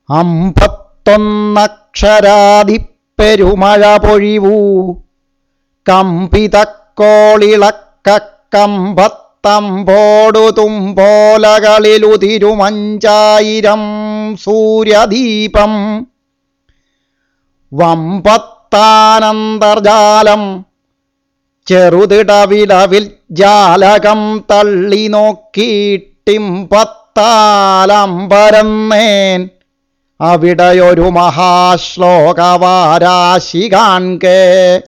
അമ്പത്തൊന്നക്ഷരാതിപ്പെരുമഴ പൊഴിവൂ കമ്പിതക്കോളിളക്കമ്പത്തമ്പോടു തുമ്പോലകളിലുതിരുമഞ്ചായിരം സൂര്യദീപം വമ്പത്താനന്തർജാലം ചെറുതിടവിടവിൽ ജാലകം തള്ളി നോക്കിയിട്ടിമ്പത്താലമ്പരന്നേൻ അവിടെയൊരു മഹാശ്ലോകവാരാശി കാൺകേ